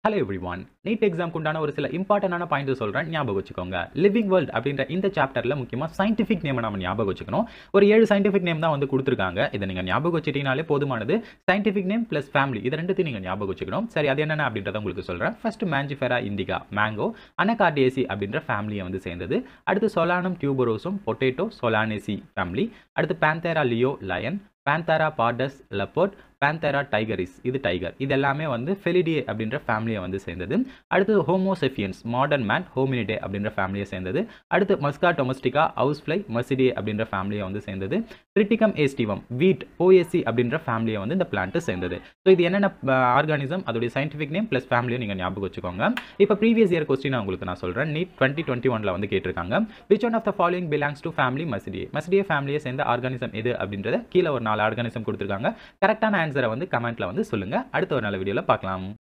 hello every one NEET எக்ஸாம்க்கு உண்டான ஒரு சில இம்பார்ட்டண்டான பாயிண்ட் சொல்கிறேன் ஞாபகம் வச்சுக்கோங்க லிவிங் வேர்ல்ட் அப்படின்ற இந்த சாப்டரில் முக்கியமாக சயின்டிஃபிக் நேம் நம்ம ஞாபகம் வச்சுக்கணும் ஒரு ஏழு சயின்டிஃபிக் நேம் தான் வந்து கொடுத்துருக்காங்க இதை நீங்கள் ஞாபகம் வச்சுட்டீங்கனாலே போதுமானது சயின்டிஃபிக் நேம் ப்ளஸ் ஃபேமிலி இது ரெண்டுத்தையும் நீங்கள் ஞாபகம் வச்சுக்கணும் சரி அது என்னென்ன அப்படின்றத உங்களுக்கு சொல்கிறேன் first Mangifera indica mango Anacardiaceae அப்படின்ற ஃபேமிலியை வந்து சேர்ந்தது அடுத்து சொலானம் டியூபரோஸும் பொட்டேட்டோ சொலானேசி ஃபேமிலி அடுத்து Panthera leo lion Panthera pardus leopard Panthera tigris இது டைகர் இது எல்லாமே வந்து ஃபெலிடியே அப்படின்ற ஃபேமிலியை வந்து சேர்ந்தது அடுத்து ஹோமோசெஃபியன்ஸ் மாடர்ன் மேன் ஹோமினிடே அப்படின்ற ஃபேமிலியை சேர்ந்தது அடுத்து Musca domestica house fly Muscidae அப்படின்ற ஃபேமிலியை வந்து சேர்ந்தது கிரிட்டிகம் ஏஸ்டிவம் வீட் ஓஎஸ்சி அப்படின்ற ஃபேமிலியை வந்து இந்த பிளான்ட்டு சேர்ந்தது ஸோ இது என்னென்ன ஆர்கானிசம் அதோடைய சயின்டிஃபிக் நேம் ப்ளஸ் ஃபேமிலியை நீங்கள் ஞாபகம் வச்சுக்கோங்க இப்போ ப்ரீவியஸ் இயர் கொஸ்டின் உங்களுக்கு நான் சொல்கிறேன் நீட் டுவெண்ட்டி டுவெண்ட்டி ஒனில் வந்து கேட்டிருக்காங்க which one of the following belongs to family Muscidae Muscidae ஃபேமிலியை சேர்ந்த ஆர்கானிசம் எது அப்படின்றத கீழே ஒரு நாலு ஆர்கானிசம் கொடுத்துருக்காங்க கரெக்டான ஆன்சரை வந்து கமெண்ட்டில் வந்து சொல்லுங்கள் அடுத்த ஒரு நல்ல வீடியோவில் பார்க்கலாம்